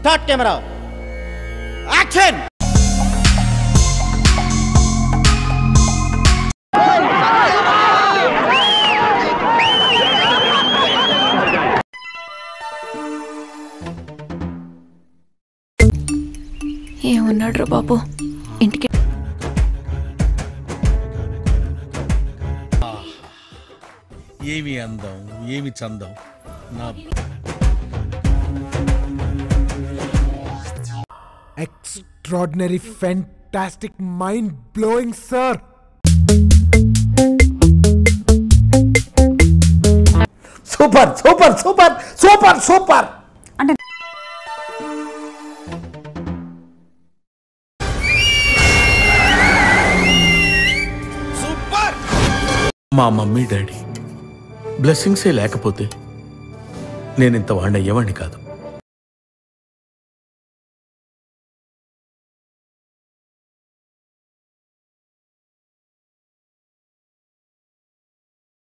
Start camera action ఏమన్నాడు రా బాబు ఇంటికి ఏమి అందం ఏమి చందం నా Extraordinary, fantastic, mind blowing, sir. Super super super super super మా మమ్మీ డాడీ బ్లెస్సింగ్సే లేకపోతే నేను ఇంత వాడిని అయ్యేవాడిని కాదు